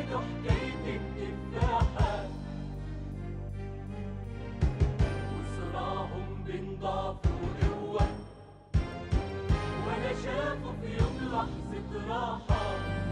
عنده حكاية التفاحة وصراعهم بين ضعف وقوة ولا شافوا في يوم لحظة راحة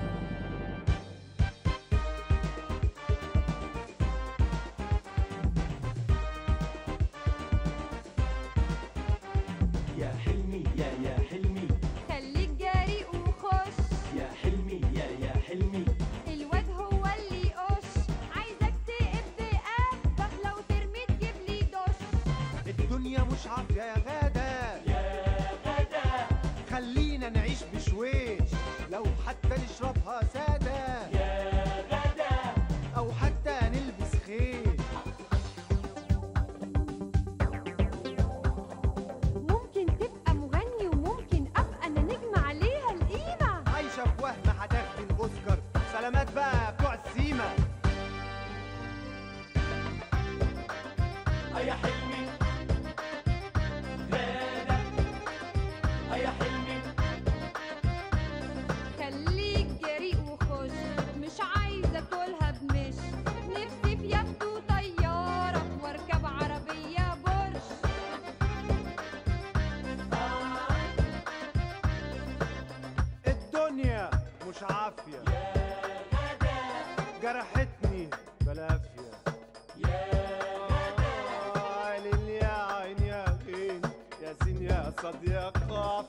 يا حلمي يا يا حلمي خليك جريء وخش يا حلمي يا يا حلمي الواد هو اللي يقش عايزك تقب قلبك لو ترمي تجيب لي دش الدنيا مش عافية يا غادة يا غدا خلينا نعيش بشويش لو حتى نشربها سادة يا غدا أو حتى نلبس خيش ممكن تبقى مغني وممكن ابقى انا نجم عليها القيمه عايشة في وهم هتاخدي الأوسكار سلامات بقى يا بتوع السيما هيا حلمي غدا هيا حلمي خليك جريء وخش مش عايزه اكلها بمش نفسي في يخت وطياره واركب عربيه بورش الدنيا مش عافية جرحتني بلافية آه، ليل يا عين يا غين يا سين يا صاد يا قاف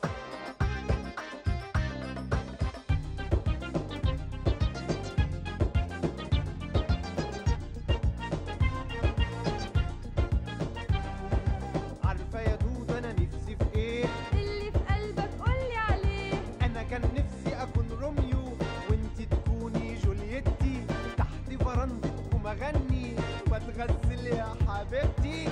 عارفة يا دود أنا نفسي في إيه اللي في قلبك قولي عليه انا كان نفسي اكون روميو وانتي تكوني جولييتي تحت فرندتكم اغني واتغزل يا حبيبتي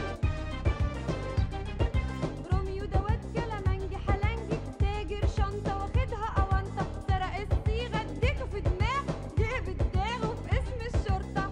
روميو ده واد كلامنجي حلنجي تاجر شنطه واخدها اونطه سرق الصيغه اديته في دماغ جه بدماغه في اسم الشرطه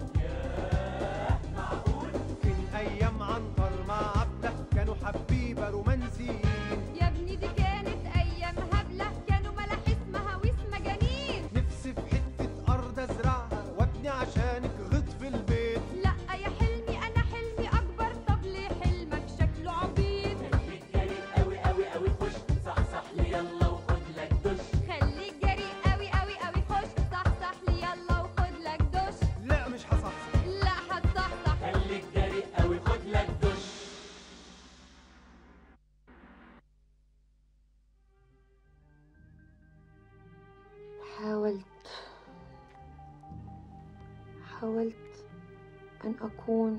فين ايام عنتر مع عبده كانوا حبيبه رومانسيين يا ابني دي كانت ايام هبله كانوا ملاحيس مهاويس مجانين نفسي في حته ارض ازرعها وابني عشانك غط في البيت لا يا حلمي انا حلمي اكبر طب ليه حلمك شكله عبيط خليك جريء قوي قوي قوي خش صحصح لي يلا وخد لك دش خليك جريء قوي قوي قوي خش صحصح لي يلا وخد لك دش لا مش هصحصح لا هتصحصح خليك جريء قوي خد لك دش حاولت حاولت أن أكون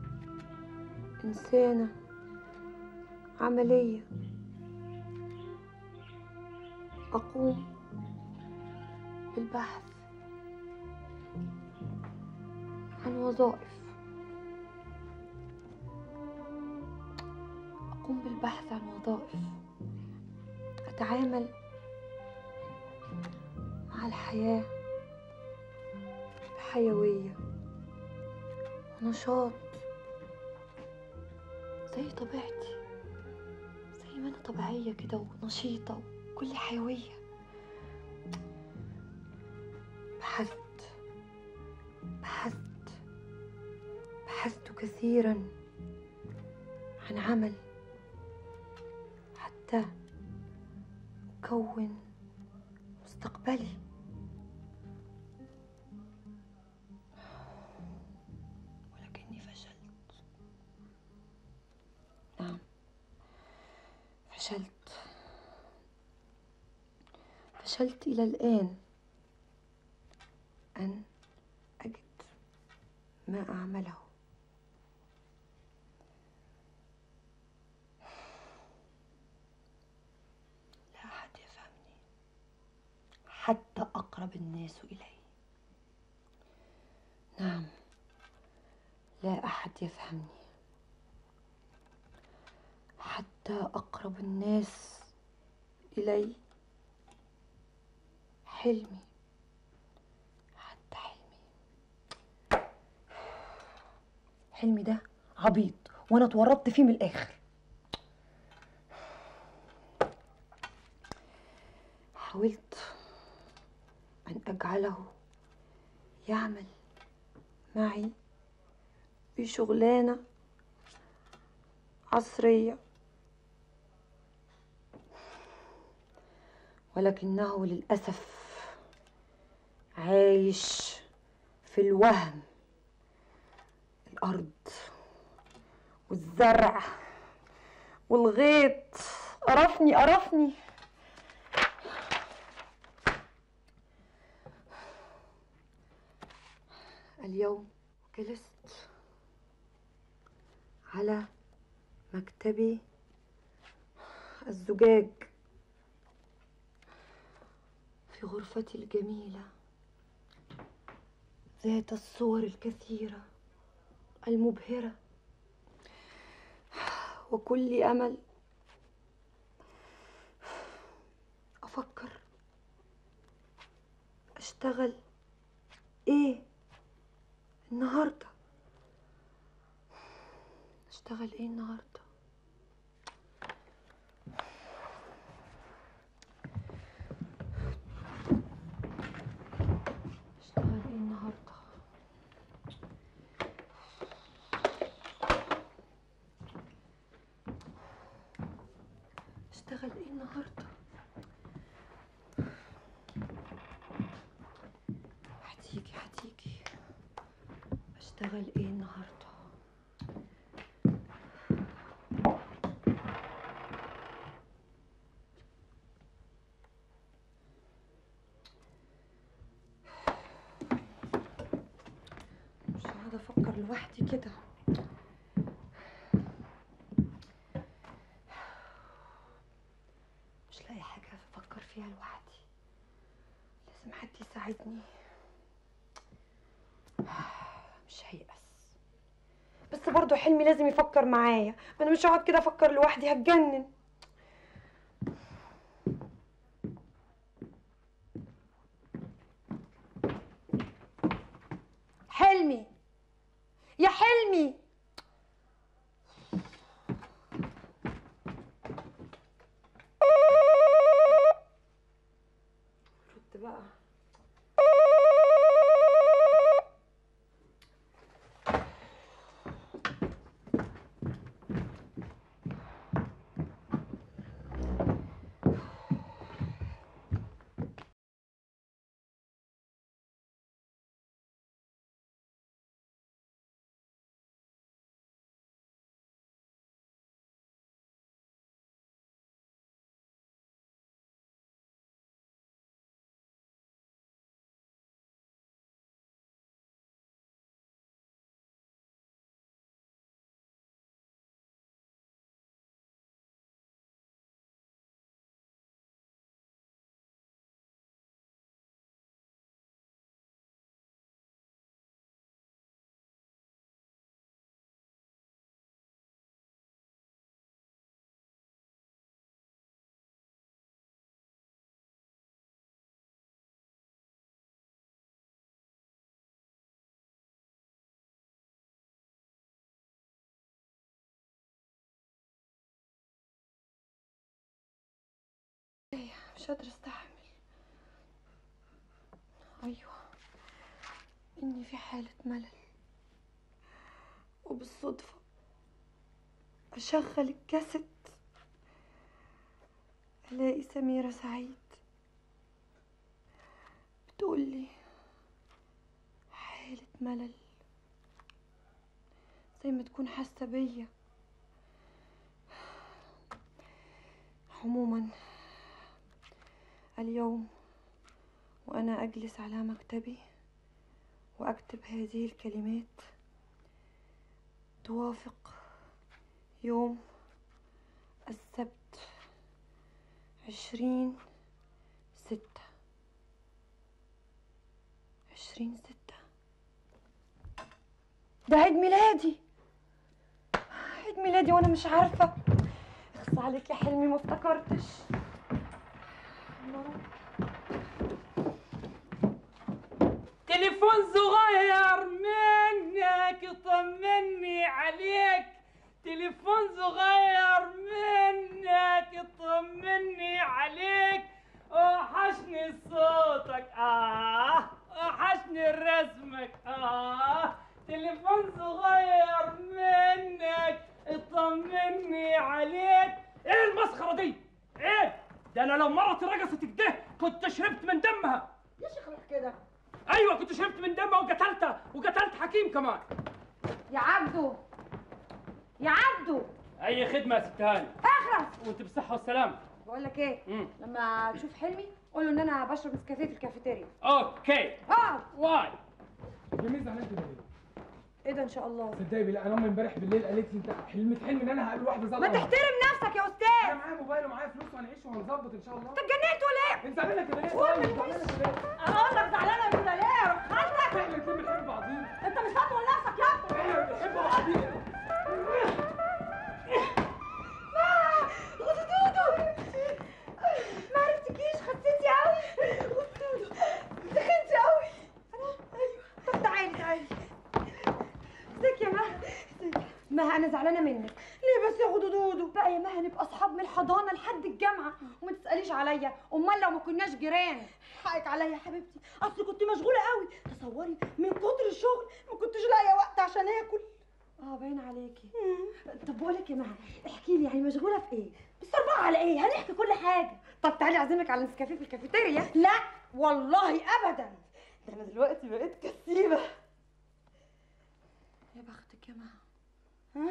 إنسانة عملية أقوم بالبحث عن وظائف أقوم بالبحث عن وظائف أتعامل مع الحياة بحيوية ونشاط زي طبيعتي زي ما أنا طبيعية كده ونشيطة وكل حيوية بحثت بحثت بحثت كثيرا عن عمل حتى أكون مستقبلي ولكني فشلت نعم فشلت فشلت إلى الآن أن أجد ما أعمله لا أحد يفهمني حتى أقرب الناس إلي نعم لا أحد يفهمني حتى أقرب الناس إلي حلمي حتى حلمي حلمي ده عبيط وأنا اتورطت فيه من الآخر حاولت أن أجعله يعمل معي في شغلانة عصرية ولكنه للأسف عايش في الوهم الأرض والزرع والغيط قرفني قرفني اليوم جلست على مكتبي الزجاج في غرفتي الجميلة ذات الصور الكثيرة المبهرة وكل أمل أفكر أشتغل إيه النهاردة أشتغل إيه النهاردة أشتغل إيه النهاردة أشتغل إيه النهاردة هتيجي هتيجي أشتغل إيه النهاردة مش قاعدة أفكر لوحدي كده مش لاقي حاجة أفكر فيها لوحدي لازم حد يساعدني مش هيأس بس برضه حلمي لازم يفكر معايا ما انا مش هقعد كده افكر لوحدي هتجنن حلمي يا حلمي رد بقى مش قادرة استحمل ايوه اني في حالة ملل وبالصدفة اشغل الكاسيت الاقي سميرة سعيد بتقولي حالة ملل زي ما تكون حاسة بيا عموما اليوم وأنا أجلس على مكتبي وأكتب هذه الكلمات توافق يوم السبت عشرين ستة عشرين ستة ده عيد ميلادي عيد ميلادي وأنا مش عارفة اخص عليك يا حلمي ما افتكرتش الله. تليفون صغير منك طمني عليك تليفون صغير منك طمني عليك وحشني صوتك آه وحشني من رسمك اه تليفون صغير منك اطمني عليك ايه المسخره دي ايه ده انا لو مرتي رقصت كده كنت شربت من دمها يا شيخ روح كده ايوه كنت شربت من دمها وقتلتها وقتلت حكيم كمان يا عبدو يا عبدو اي خدمه يا ست هاني اخرس وانت بالصحه والسلامه بقول لك ايه مم. لما تشوف حلمي قول له ان انا بشرب نسكافيه في الكافيتيريا اوكي اه واي جميل زعلان كده ليه؟ ايه ده ان شاء الله صدقني بالله انا امي امبارح بالليل قالت لي انت حلمت حلم ان انا هقابل واحده زي ما تحترم نفسك يا انا استاذ معايا موبايل ومعايا فلوس وهنعيش وهنظبط ان شاء الله انت اتجننت ولا ايه انت زعلانه كده ليه؟ طيب زعلانه كده ليه؟ انا اقول لك زعلانه من ليه روح خالتك احنا الاتنين بنحب بعضينا انت مش هتقول نفسك يا ابني احنا بنحب بعضينا غدودو ما عرفتكيش خسيتي قوي غدودو تخنتي قوي انا ايوه طب تعالي تعالي ازيك يا مها مها انا زعلانه منك ليه بس يا غدودو بقى يا مها نبقى اصحاب من الحضانه لحد الجامعه وما تساليش عليا امال لو ما كناش جيران حقك عليا يا حبيبتي اصل كنت مشغوله قوي تصوري من كتر الشغل ما كنتش لاقيه وقت عشان اكل اه باين عليكي طب بقول لك يا مها احكي لي يعني مشغوله في ايه بس على ايه هنحكي كل حاجه طب تعالي اعزمك على نسكافيه في الكافيتيريا لا والله ابدا ده انا دلوقتي بقيت كسيبه يا بختك يا مها ها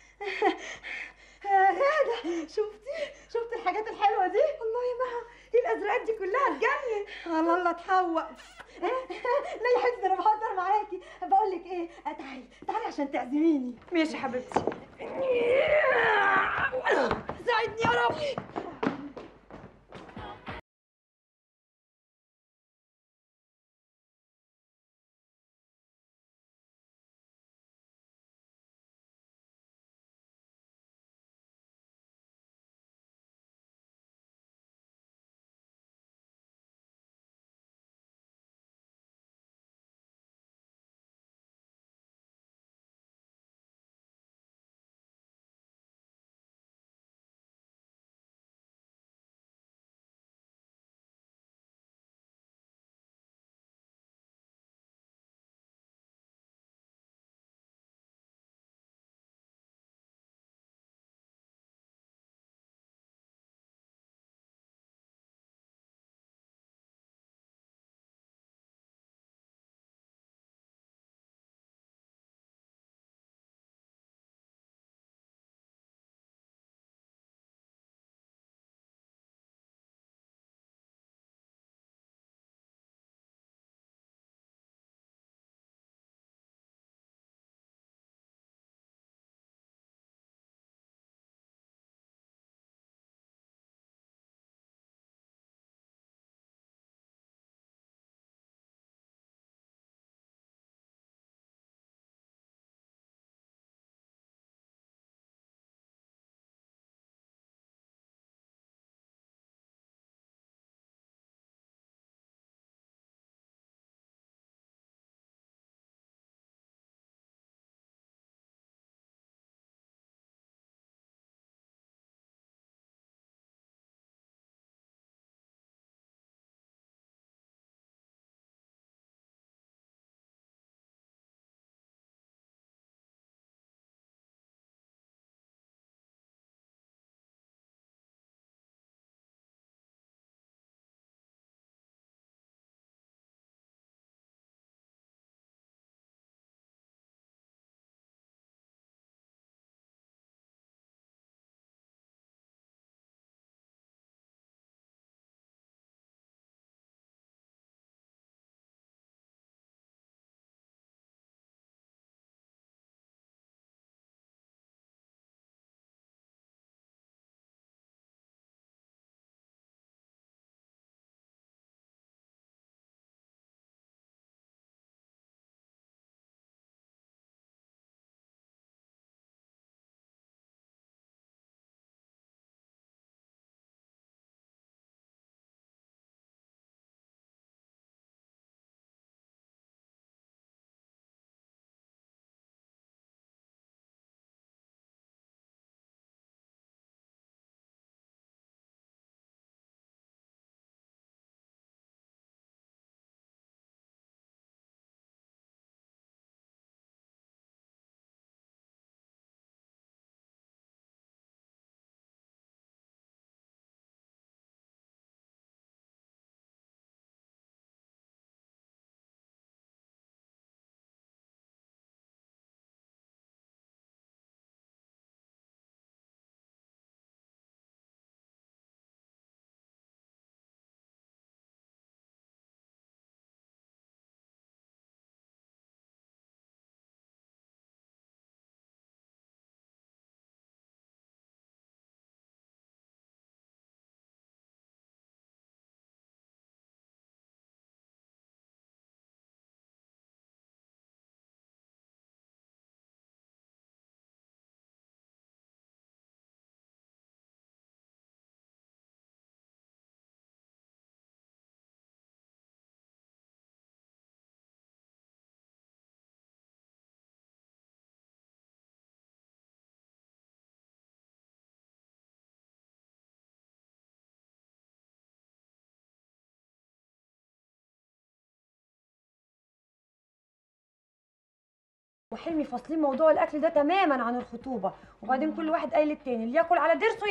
غادة شفتي شفتي الحاجات الحلوة دي الله يا مها ايه الازرقات دي كلها تجنن الله الله اتحوق لا يا حبيبتي انا بهزر معاكي بقول لك ايه تعالي تعالي عشان تعزميني ماشي يا حبيبتي ساعدني يا رب وحلمي فاصلين موضوع الاكل ده تماما عن الخطوبه وبعدين كل واحد قايل للتاني اللي ياكل على ضرسه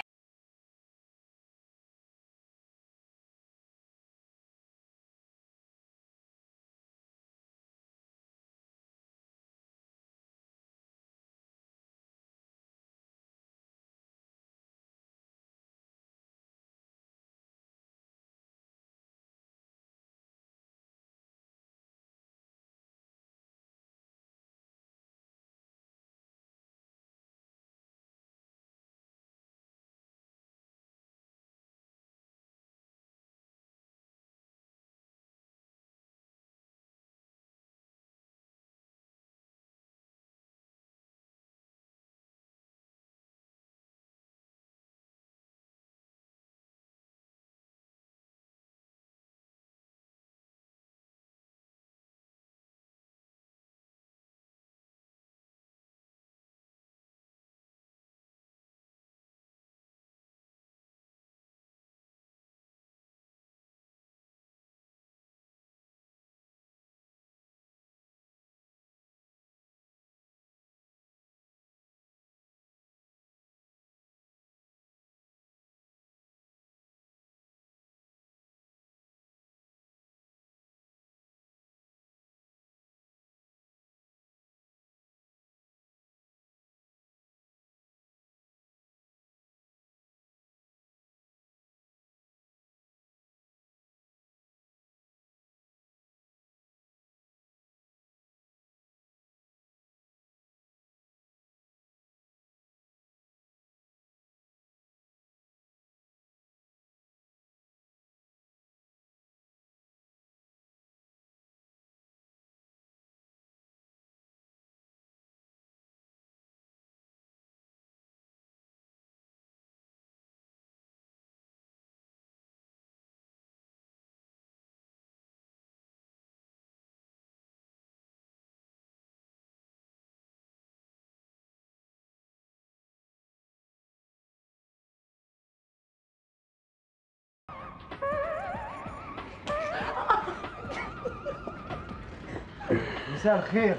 مساء الخير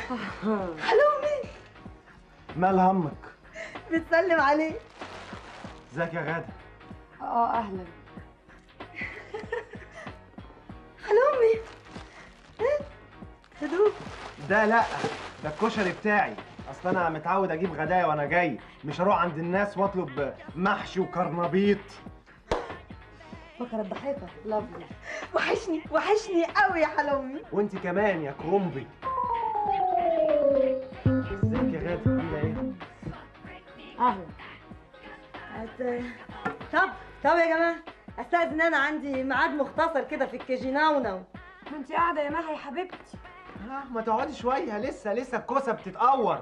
حلومي مال همك بتسلم عليه ازيك يا غاده اه اهلا حلومي هدوء ده لا ده الكشري بتاعي اصل انا متعود اجيب غدايا وانا جاي مش هروح عند الناس واطلب محشي وكرنبيط فكرة ضحكة لافلي وحشني وحشني قوي يا حلومي وانت كمان يا كرومبي ازيك يا غاده عامله ايه اهلا طب طب يا جماعه استاذن انا عندي ميعاد مختصر كده في الكيجيناونا ما انت قاعده يا مها يا حبيبتي ها ما تقعدي شويه لسه لسه الكوسه بتتقور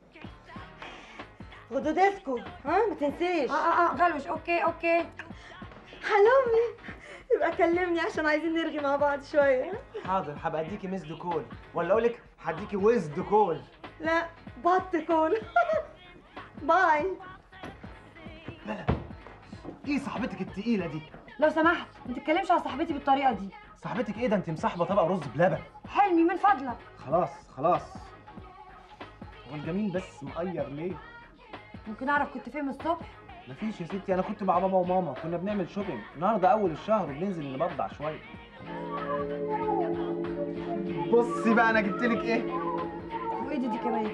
غدودسكو ها ما تنسيش اه اه اه غلوش اوكي اوكي حلومي يبقى كلمني عشان عايزين نرغي مع بعض شويه حاضر هبقى اديكي ميز دكول ولا اقول لك هديكي ويز دكول لا بط كول باي ايه صاحبتك التقيله دي لو سمحت ما تتكلمش على صاحبتي بالطريقه دي صاحبتك ايه ده انت مصاحبه طبق رز بلبن حلمي من فضلك خلاص خلاص هو الجميل بس مقير ليه ممكن اعرف كنت فين من الصبح مفيش يا ستي انا كنت مع بابا وماما كنا بنعمل شوبينج النهارده اول الشهر وبننزل نبضع شويه بصي بقى انا جبت لك ايه وايه دي, دي كمان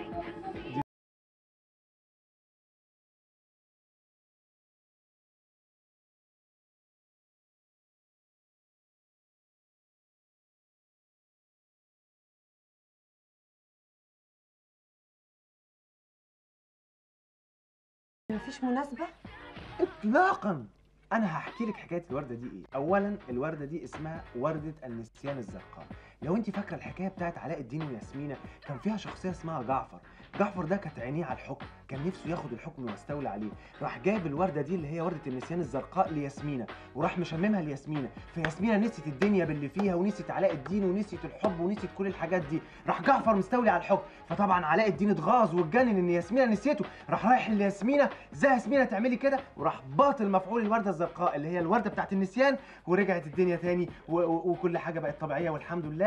مفيش مناسبه اطلاقا انا هحكي لك حكايه الورده دي ايه اولا الورده دي اسمها ورده النسيان الزرقاء لو انت فاكره الحكايه بتاعت علاء الدين وياسمينه كان فيها شخصيه اسمها جعفر جعفر ده كانت عينيه على الحكم كان نفسه ياخد الحكم ويستولي عليه راح جايب الورده دي اللي هي ورده النسيان الزرقاء لياسمينه وراح مشممها لياسمينه فياسمينه نسيت الدنيا باللي فيها ونسيت علاء الدين ونسيت الحب ونسيت كل الحاجات دي راح جعفر مستولي على الحكم فطبعا علاء الدين اتغاظ واتجنن ان ياسمينه نسيته راح رايح لياسمينه ازاي ياسمينه تعملي كده وراح باطل مفعول الورده الزرقاء اللي هي الورده بتاعت النسيان ورجعت الدنيا تاني و- و- وكل حاجه بقت طبيعيه والحمد لله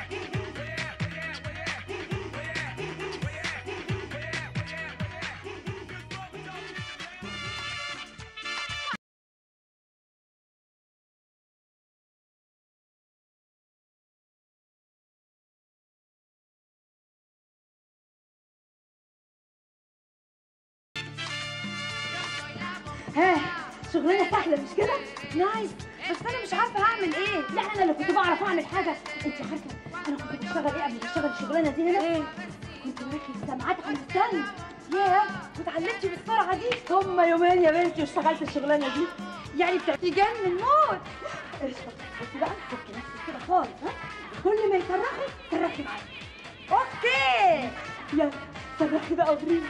ها شغلانه سهله مش كده نايس بس انا مش عارفه هعمل ايه لا انا اللي كنت بعرف اعمل حاجه انت عارفه انا كنت بشتغل ايه قبل ما اشتغل الشغلانه دي هنا ايه كنت بركب السماعات على الستاند ياه واتعلمتي بالسرعه دي هم يومين يا بنتي واشتغلت الشغلانه دي يعني بتجنن موت قشطه بس بقى فكي نفسك كده خالص ها كل ما يصرخي صرخي معايا اوكي يلا صرخي بقى وريني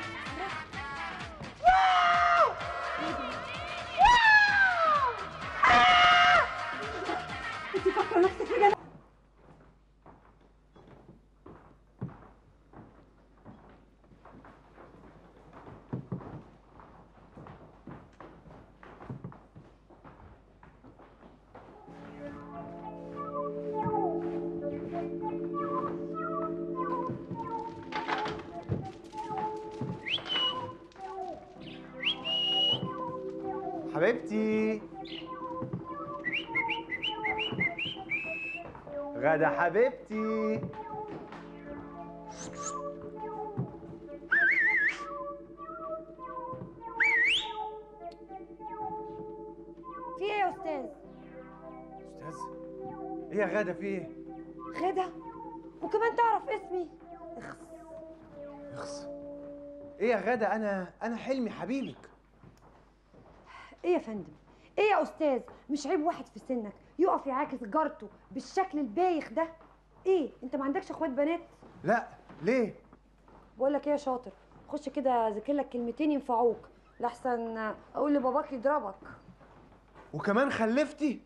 واو واو آه! انت فاكره نفسك في جنة حبيبتي غدا حبيبتي في ايه يا استاذ استاذ ايه يا غدا في ايه غدا وكمان تعرف اسمي اخس اخس ايه يا غدا انا انا حلمي حبيبك ايه يا فندم ايه يا استاذ مش عيب واحد في سنك يقف يعاكس جارته بالشكل البايخ ده ايه انت ما عندكش اخوات بنات لا ليه بقول لك ايه يا شاطر خش كده ذاكر لك كلمتين ينفعوك لحسن اقول لباباك يضربك وكمان خلفتي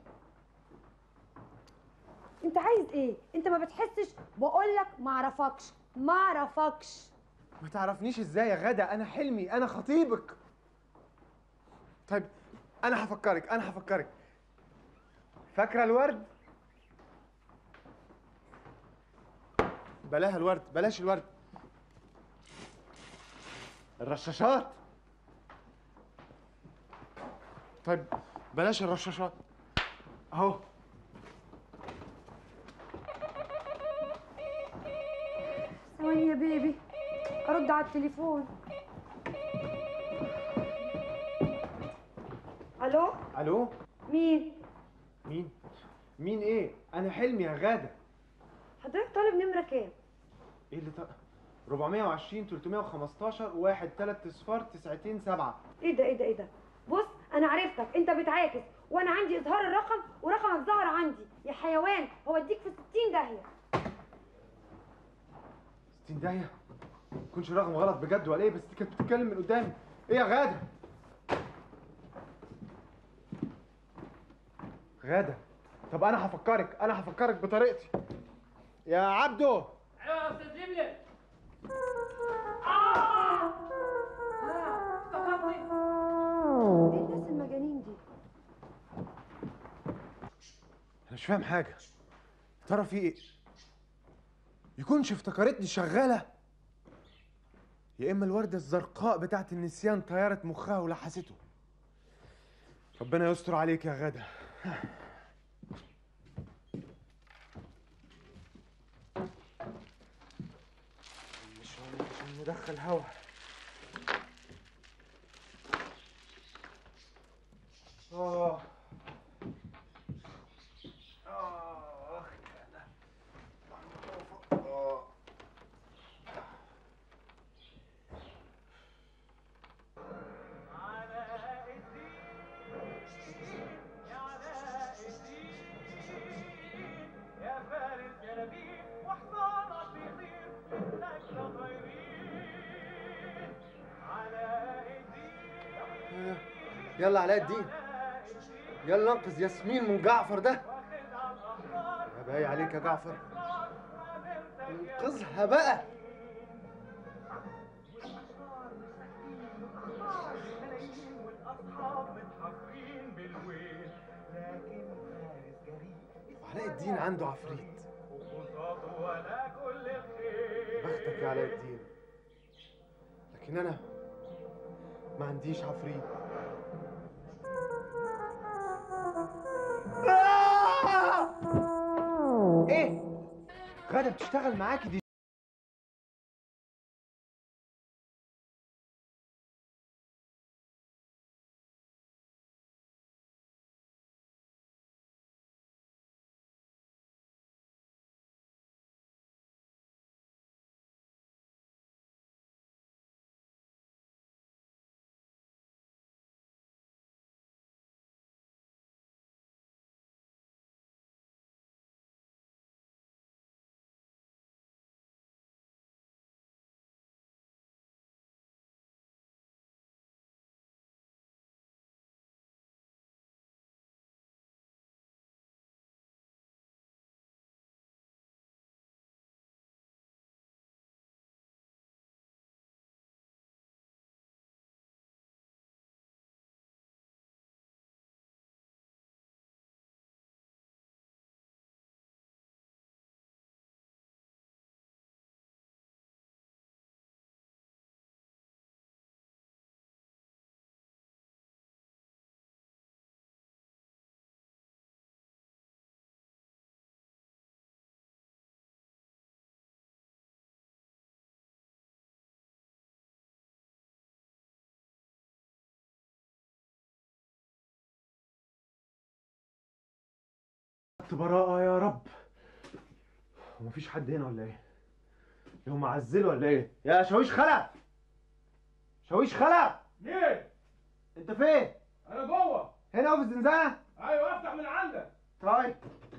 انت عايز ايه انت ما بتحسش بقول لك ما اعرفكش ما اعرفكش ما تعرفنيش ازاي يا غدا انا حلمي انا خطيبك طيب انا هفكرك انا هفكرك فاكره الورد بلاها الورد بلاش الورد الرشاشات طيب بلاش الرشاشات اهو ثواني يا بيبي ارد على التليفون الو الو مين مين مين ايه انا حلمي يا غاده حضرتك طالب نمره كام ايه اللي طق 420 315 1 3 صفار 90 7 ايه ده ايه ده ايه ده بص انا عرفتك انت بتعاكس وانا عندي اظهار الرقم ورقمك ظهر عندي يا حيوان هو اديك في 60 داهيه 60 داهيه يكونش رقم غلط بجد ولا ايه بس دي كانت بتتكلم من قدامي ايه يا غاده غادة طب انا هفكرك انا هفكرك بطريقتي يا عبدو ايوه يا استاذ لبلب ايه الناس المجانين دي انا مش فاهم حاجه يا ترى في ايه يكونش افتكرتني شغاله يا اما الورده الزرقاء بتاعت النسيان طيرت مخها ولحسته ربنا يستر عليك يا غاده مش عشان ندخل هوا اه آه. آه. يا فارس يا نبيل وحصانك بيطير لك طيرين على ايديك يلا علاء الدين يلا انقذ ياسمين من جعفر ده يا باقي عليك يا جعفر انقذها بقى والاصحاب متحفرين بالويل لكن فارس جريء وعلاء الدين عنده عفريت وقصاده ولا كل الخير بختك يا علاء الدين لكن انا ما عنديش عفريت آه! ايه غادة بتشتغل معاكي دي براءة يا رب هو مفيش حد هنا ولا ايه؟ هم عزلوا ولا ايه؟ يا شاويش خلع شاويش خلع مين؟ انت فين؟ انا جوه هنا في الزنزانة؟ ايوه افتح من عندك طيب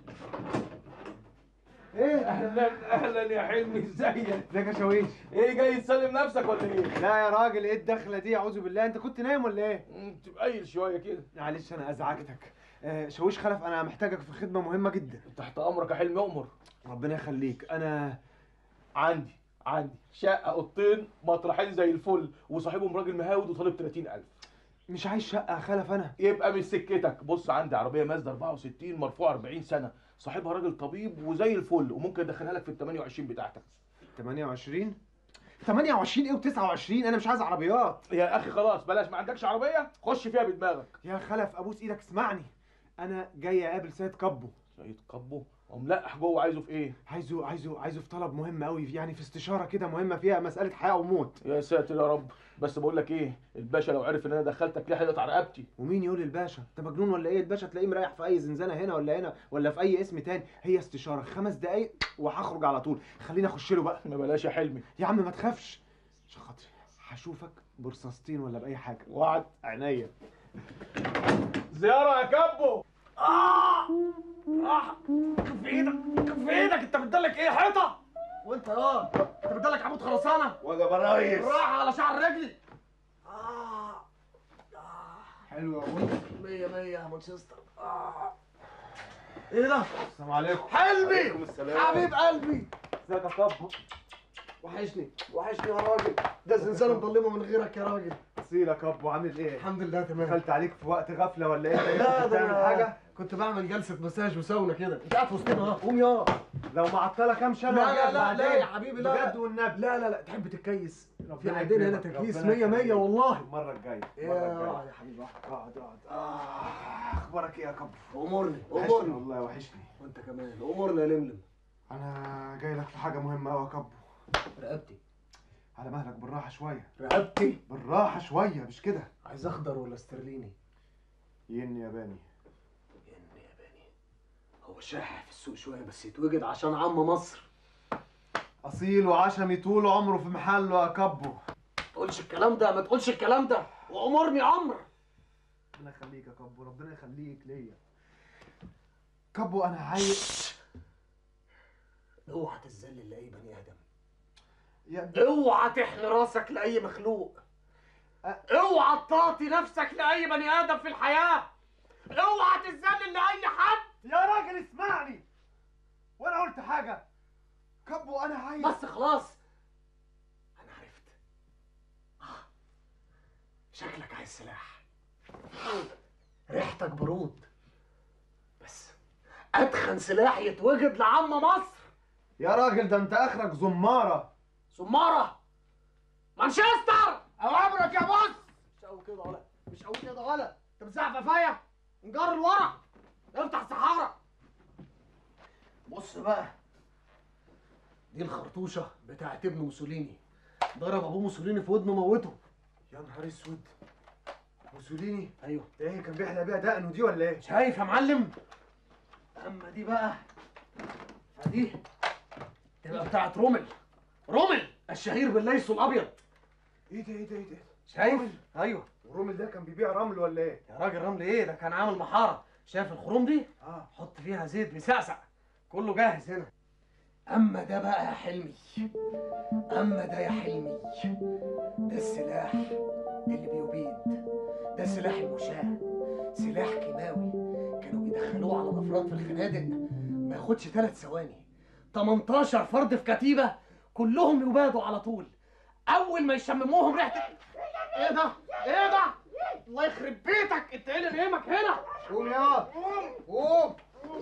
ايه؟ اهلا اهلا يا حلمي ازيك ازيك يا شاويش؟ ايه جاي تسلم نفسك ولا ايه لا يا راجل ايه الدخلة دي اعوذ بالله انت كنت نايم ولا ايه؟ انت قايل شويه كده معلش انا ازعجتك آه شاويش خلف انا محتاجك في خدمة مهمة جدا تحت امرك يا حلمي امر ربنا يخليك انا عندي عندي شقه اوضتين مطرحين زي الفل وصاحبهم راجل مهاود وطالب 30000 مش عايز شقة يا خلف انا يبقى من سكتك بص عندي عربيه مازدا 64 مرفوعه 40 سنه صاحبها راجل طبيب وزي الفل وممكن ادخلها لك في ال 28 بتاعتك 28 28 ايه و29 انا مش عايز عربيات يا اخي خلاص بلاش ما عندكش عربيه خش فيها بدماغك يا خلف ابوس ايدك اسمعني انا جاي اقابل سيد كبو سيد كبو وملقح جوه عايزه في ايه عايزه عايزه عايزه في طلب مهم قوي يعني في استشاره كده مهمه فيها مساله حياه وموت يا ساتر يا رب بس بقول لك ايه الباشا لو عرف ان انا دخلتك ليه هيقطع رقبتي ومين يقول الباشا انت مجنون ولا ايه الباشا تلاقيه مريح في اي زنزانه هنا ولا هنا ولا في اي اسم تاني هي استشاره خمس دقايق وهخرج على طول خليني اخش له بقى ما بلاش يا حلمي يا عم ما تخافش عشان خاطري هشوفك برصاصتين ولا باي حاجه وعد عينيا زياره يا كبو اه اه كف ايدك كف ايدك انت بتدلك ايه حيطه وانت اه انت بتدلك عمود خرسانه وجب الريس راح على شعر رجلي حلو يا ابوي مية مية يا مانشستر آه. ايه ده السلام عليكم حلمي عليكم السلام. حبيب قلبي ازيك يا كابو وحشني وحشني يا راجل ده زنزانه مظلمه من غيرك يا راجل اصيل يا كابو عامل ايه الحمد لله تمام دخلت عليك في وقت غفله ولا ايه لا كنت ده بتعمل أنا حاجه كنت بعمل جلسه مساج وساونا كده انت قاعد في وسطنا اهو قوم يا لو معطلك امشي انا لا وجاي لا لا لا بعدين. يا حبيبي لا بجد والنبي لا لا لا تحب تتكيس في ربنا عندنا هنا يكرمك، تكييس ربنا 100 100 يخليك. والله المره الجايه يا المره الجايه اقعد يا حبيبي اقعد اقعد اقعد آه، اخبارك ايه يا كابو امورني وحشني امورني والله وحشني وانت كمان امورنا يا لملم انا جاي لك في حاجه مهمه قوي يا كابو رقبتي على مهلك بالراحه شويه رقبتي بالراحه شويه مش كده عايز اخضر ولا استرليني ين ياباني ين يا بني هو شاحح في السوق شويه بس يتوجد عشان عم مصر اصيل وعشمي طول عمره في محله يا كابو ما تقولش الكلام ده ما تقولش الكلام ده وامرني امر ربنا يخليك يا كابو ربنا يخليك ليا كابو انا عايز اوعى تتذلل لاي بني ادم يا اوعى تحن راسك لاي مخلوق اوعى تعطي نفسك لاي بني ادم في الحياه اوعى تتذلل لاي حد يا راجل اسمعني وانا قلت حاجه كابو انا عايز بس خلاص انا عرفت آه. شكلك عايز سلاح ريحتك برود بس اتخن سلاح يتوجد لعم مصر يا راجل ده انت اخرك زماره سمارة مانشستر اوامرك يا بص مش قوي كده ولا مش قوي كده ولا انت بتزعق فيا نجار لورا افتح الصحارى بص بقى دي الخرطوشة بتاعت ابن موسوليني ضرب ابوه موسوليني في ودنه موته يا نهار اسود موسوليني ايوه ده ايه كان بيحلق بيها دقنه دي ولا ايه شايف يا معلم اما دي بقى فدي تبقى بتاعت رومل رومل الشهير بالليس الابيض ايه ده ايه ده ايه ده شايف ايوه الرومل ده كان بيبيع رمل ولا ايه يا راجل رمل ايه ده كان عامل محاره شايف الخروم دي اه حط فيها زيت بيسقسق كله جاهز هنا اما ده بقى يا حلمي اما ده يا حلمي ده السلاح اللي بيبيد ده سلاح المشاة سلاح كيماوي كانوا بيدخلوه على الافراد في الخنادق ما ياخدش ثلاث ثواني 18 فرد في كتيبه كلهم يبادوا على طول اول ما يشمموهم ريحه ايه ده ايه ده الله يخرب بيتك انت ايه اللي نايمك هنا قوم يا قوم قوم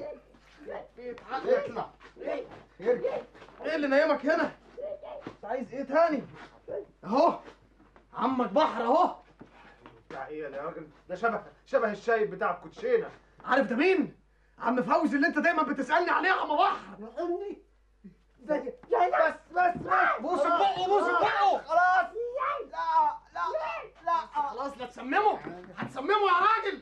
اطلع ايه اللي نايمك هنا انت عايز ايه تاني اهو عمك بحر اهو بتاع ايه يا راجل ده شبه شبه الشايب بتاع الكوتشينه عارف ده مين عم فوزي اللي انت دايما بتسالني عليه يا عم بحر يا امي بس بس بس بوس بقه بوس بقه خلاص لا لا لا خلاص لا تسممه هتسممه يا راجل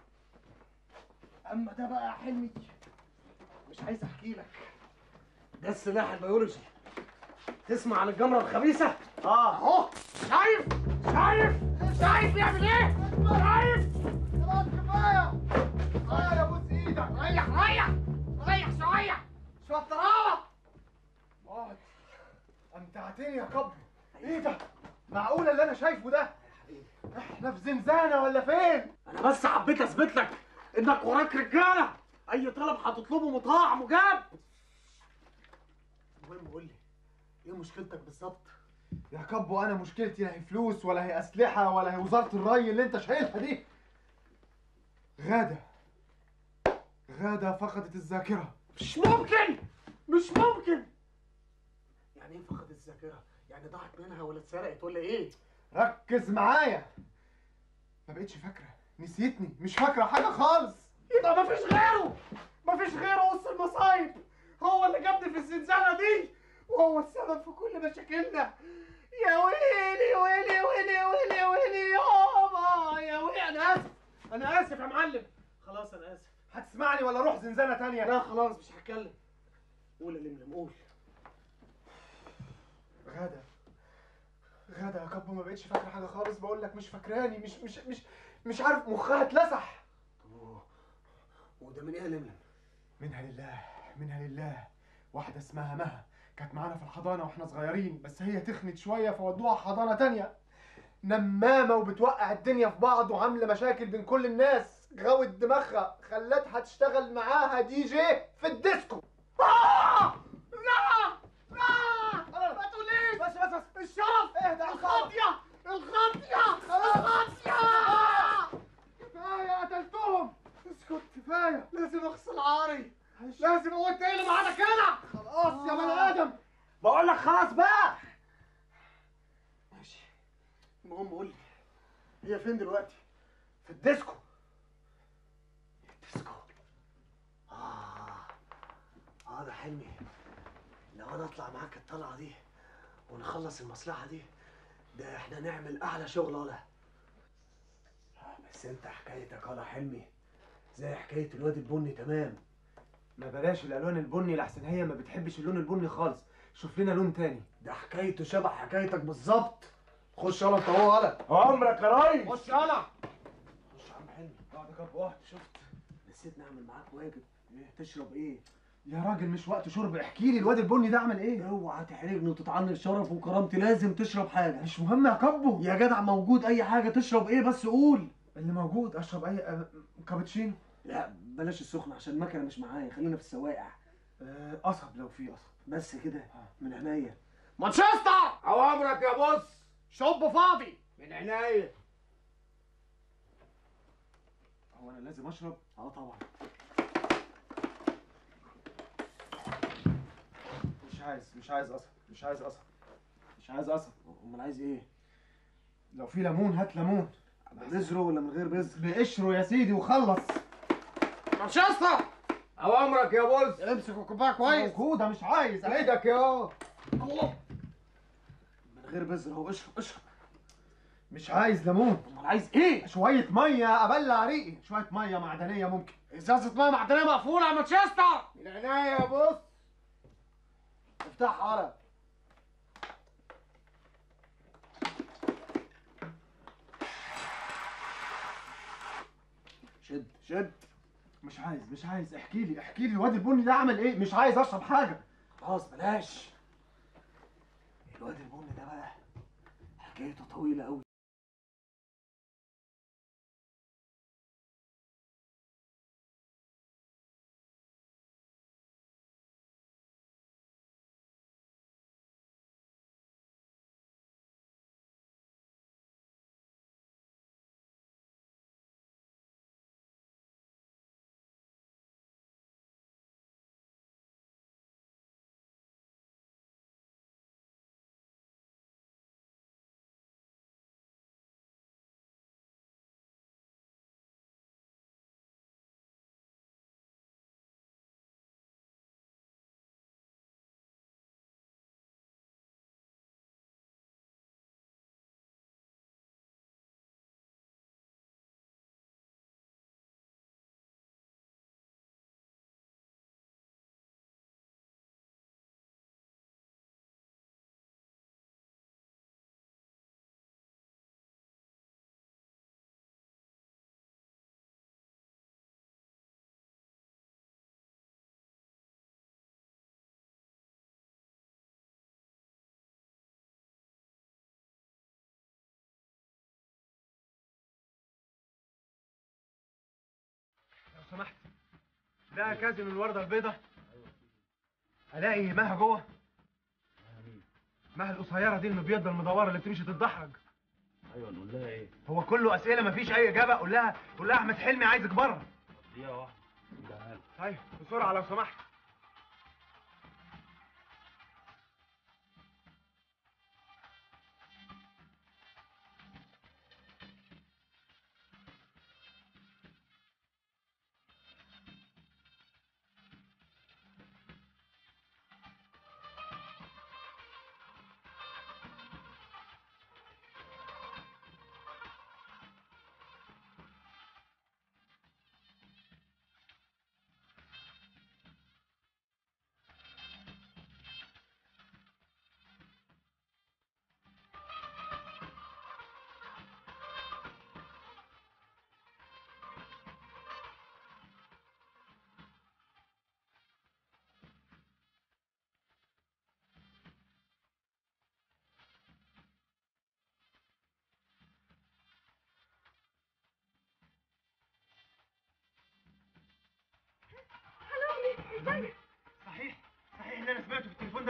اما ده بقى يا حلمي مش عايز احكي لك ده السلاح البيولوجي تسمع عن الجمرة الخبيثة؟ اه اهو شايف؟ شايف؟ شايف بيعمل ايه؟ شايف؟ خلاص كفايه كفايه بوس ايدك ريح ريح ريح شوية شوية طراوة اقعد امتعتني يا كبر ايه ده معقوله اللي انا شايفه ده احنا في زنزانه ولا فين انا بس حبيت اثبت لك انك وراك رجالة اي طلب هتطلبه مطاع مجاب المهم قول لي ايه مشكلتك بالظبط؟ يا كبو انا مشكلتي لا هي فلوس ولا هي اسلحه ولا هي وزاره الري اللي انت شايلها دي غاده غاده فقدت الذاكره مش ممكن مش ممكن يعني ايه فقدت الذاكرة؟ يعني ضاعت منها ولا اتسرقت ولا ايه؟ ركز معايا ما بقتش فاكره نسيتني مش فاكره حاجه خالص يبقى مفيش غيره مفيش غيره وسط المصايب هو اللي جابني في الزنزانة دي وهو السبب في كل مشاكلنا يا ويلي ويلي ويلي ويلي ويلي يابا يا ويلي انا اسف انا اسف يا معلم خلاص انا اسف هتسمعني ولا اروح زنزانه تانية لا خلاص مش هتكلم قول يا لملم قول غاده غاده يا كبو ما بقتش فاكره حاجه خالص بقول لك مش فاكراني مش مش مش مش عارف مخها اتلسح أوه. وده من ايه يا لملم؟ منها لله منها لله واحدة اسمها مها كانت معانا في الحضانة واحنا صغيرين بس هي تخنت شوية فودوها حضانة تانية نمامة وبتوقع الدنيا في بعض وعاملة مشاكل بين كل الناس غوت دماغها خلتها تشتغل معاها دي جي في الديسكو آه! لا لا ما تقوليش بس بس بس الشرف اهدى الخاطية الخاطية الخاطية كفاية قتلتهم اسكت كفاية لازم اغسل عاري لازم هو انت اللي معانا كده خلاص يا بني ادم بقول لك خلاص بقى ماشي المهم قول لي هي فين دلوقتي؟ في الديسكو الديسكو اه اه ده حلمي لو انا اطلع معاك الطلعه دي ونخلص المصلحه دي ده احنا نعمل احلى شغل ولا بس انت حكايتك ولا حلمي زي حكايه الواد البني تمام ما بلاش الالوان البني لحسن هي ما بتحبش اللون البني خالص شوف لنا لون تاني ده حكايته شبه حكايتك بالظبط خش يلا انت هو ولا عمرك يا ريس خش يلا خش يا عم حلمي اقعد يا كاب واحد شفت نسيت نعمل معاك واجب ايه تشرب ايه يا راجل مش وقت شرب احكي لي الواد البني ده عمل ايه اوعى تحرجني وتطعني الشرف وكرامتي لازم تشرب حاجه مش مهم يا كابو يا جدع موجود اي حاجه تشرب ايه بس قول اللي موجود اشرب اي آه، كابتشينو لا بلاش السخن عشان المكنه مش معايا خلينا في السواقع آه، قصب لو في قصب بس كده من عينيا مانشستر اوامرك يا بص شوب فاضي من عينيا هو انا لازم اشرب اه طبعا مش عايز مش عايز قصب مش عايز قصب مش عايز قصب امال عايز ايه لو في ليمون هات ليمون بذره ولا من غير بذر بقشره يا سيدي وخلص مانشستر اوامرك يا بص امسك الكوبايه كويس موجوده مش عايز ايدك يا من غير بذر اهو اشرب اشرب مش عايز ليمون امال عايز ايه شويه ميه ابلع ريقي شويه ميه معدنيه ممكن ازازه ميه معدنيه مقفوله يا مانشستر من عينيا يا بص افتحها ورا شد شد مش عايز مش عايز احكي لي احكي لي الواد البني ده عمل ايه مش عايز اشرب حاجه خلاص بلاش الواد البني ده بقى حكايته طويله قوي لو سمحت ده كازن الورده البيضاء الاقي مها جوه مها القصيره دي المبيضه المدوره اللي بتمشي تتدحرج ايوه نقول لها ايه؟ هو كله اسئله مفيش اي اجابه قول لها قول لها احمد حلمي عايزك بره دقيقة واحدة تعال طيب بسرعه لو سمحت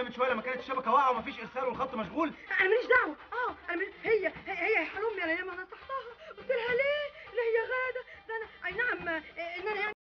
من شويه لما كانت الشبكه واقعه ومفيش ارسال والخط مشغول انا ماليش دعوه اه انا ماليش هي هي هي يا حلمي انا ياما نصحتها قلت لها ليه لا هي غاده ده انا اي نعم آه، ان انا يعني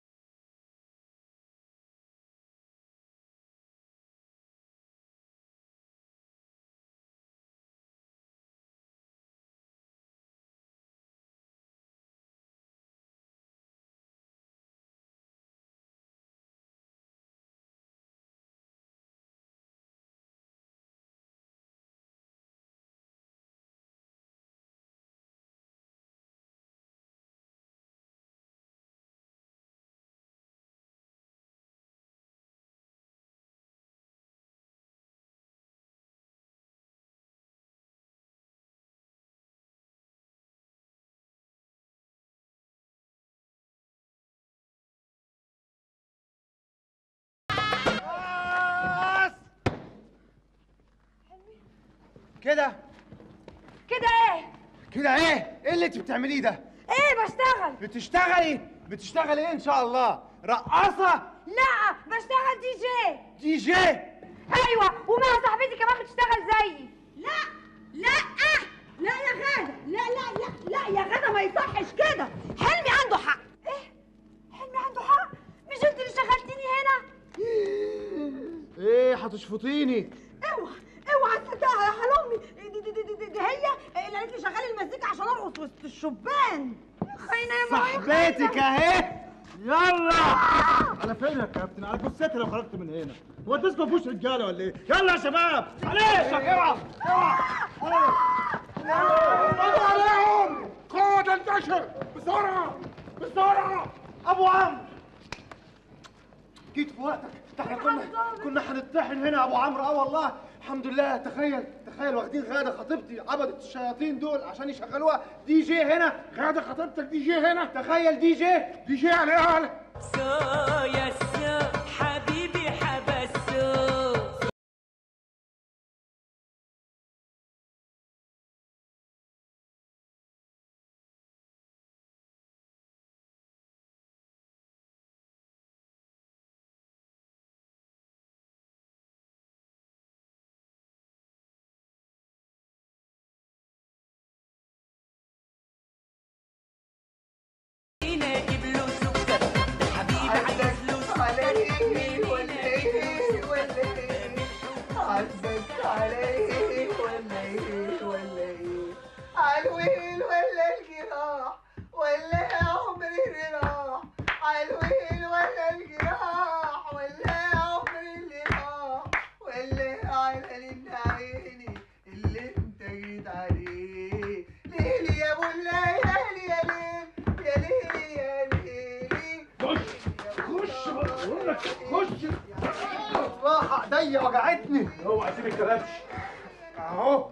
كده كده ايه كده ايه ايه اللي انت بتعمليه ده ايه بشتغل بتشتغلي بتشتغلي ايه ان شاء الله رقاصه لا بشتغل دي جي دي جي ايوه ومع صاحبتي كمان بتشتغل زيي لا لا لا يا غاده لا لا لا لا يا غاده ما يصحش كده حلمي عنده حق ايه حلمي عنده حق مش انت اللي شغلتيني هنا ايه هتشفطيني اوعى اوعى تصدقها يا حلمي دي, دي, دي, دي, دي, دي هي اللي قالت لي شغلي المزيكا عشان ارقص وسط الشبان خاينه يا ماما صاحبتك اهي يلا على فين يا كابتن على جثتي لو خرجت من هنا هو الديسكو ما فيهوش رجاله ولا ايه يلا يا شباب عليك اوعى قضوا عليهم قوة انتشر بسرعة بسرعة ابو عمرو جيت في وقتك ده احنا كنا كنا هنطحن هنا يا ابو عمرو اه والله الحمد لله تخيل تخيل واخدين غاده خطيبتي عبدت الشياطين دول عشان يشغلوها دي جي هنا غادة خطيبتك دي جي هنا تخيل دي جي دي جي على ايه على سو يا سو حبيبي حبسو نجيب له سكر حبيبي عايز له سكر عزك عليه ولا ايه ولا ايه عالويل ولا الجراح ولا عمري اللي راح عالويل ولا الجراح ولا عمري اللي راح ولا على لين عيني اللي انت جيت عليه ليلي يا ابو الليالي يا ليل يا ليلي يا ليلي خش بقى بقول لك خش راح ايديا وجعتني اوعى سيب الكلبش اهو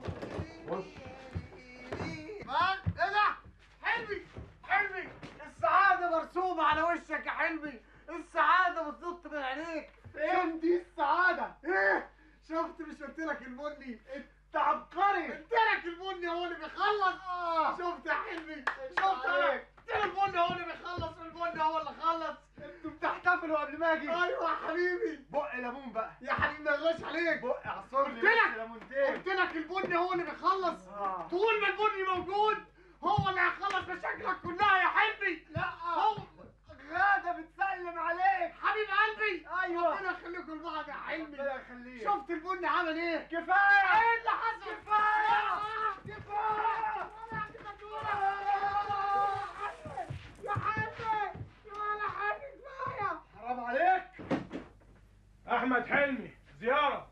ايه ده حلمي حلمي السعادة مرسومة على وشك يا حلمي السعادة بتنط من عينيك فين دي السعادة ايه شفت مش قلت لك البني انت عبقري قلت لك البني هو اللي بيخلص شفت يا حلمي شفت انا قلت لك البني هو اللي بيخلص البني هو اللي خلص انتوا بتحتفلوا قبل ما اجي ايوه يا حبيبي بق ليمون بقى يا حبيبي ما يغلاش عليك بق عصر قلت لك قلت لك البني هو اللي بيخلص آه. طول ما البني موجود هو اللي هيخلص مشاكلك كلها يا حلمي لا هو غاده بتسلم عليك حبيب قلبي ايوه ربنا يخليكم لبعض يا حلمي ربنا يخليك شفت البني عمل ايه كفايه ايه اللي حصل كفايه كفايه يا حلمي ولا حاجه كفايه حرام عليك احمد حلمي زياره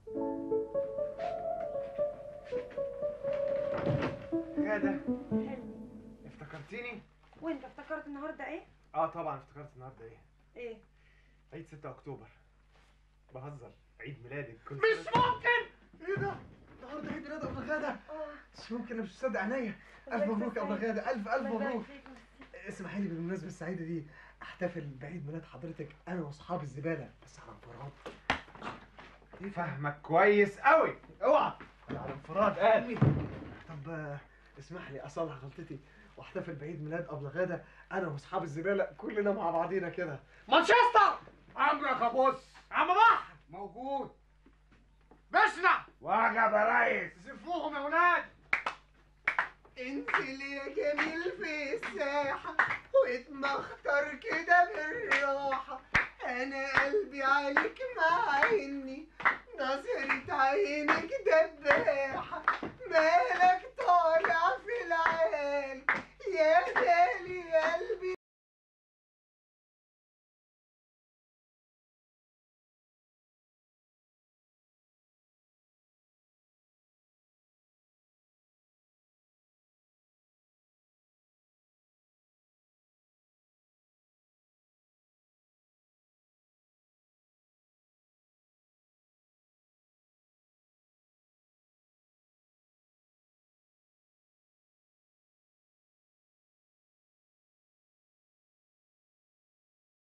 غاده افتكرتيني وانت افتكرت النهارده ايه اه طبعا افتكرت النهارده ايه ايه عيد 6 اكتوبر بهزر عيد ميلادك كل مش سنة- ممكن ايه ده النهارده عيد ميلاد ابله غاده مش ممكن انا مش مصدق عينيا الف مبروك يا ابله غاده الف الف مبروك اسمحي لي بالمناسبه السعيده دي احتفل بعيد ميلاد حضرتك انا واصحاب الزباله بس على انفراد فاهمك كويس قوي اوعى أنا على انفراد قال طب آه، اسمح لي اصلح غلطتي واحتفل بعيد ميلاد ابله غاده انا واصحاب الزباله كلنا مع بعضينا كده مانشستر امرك يا بص عم بحر موجود بشنع واجب يا ريس زفوهم يا ولاد انزل يا جميل في الساحة واتمخطر كده بالراحة أنا قلبي عليك مع إني نظرة عينك دباحة مالك طالع في العال يا غالي يا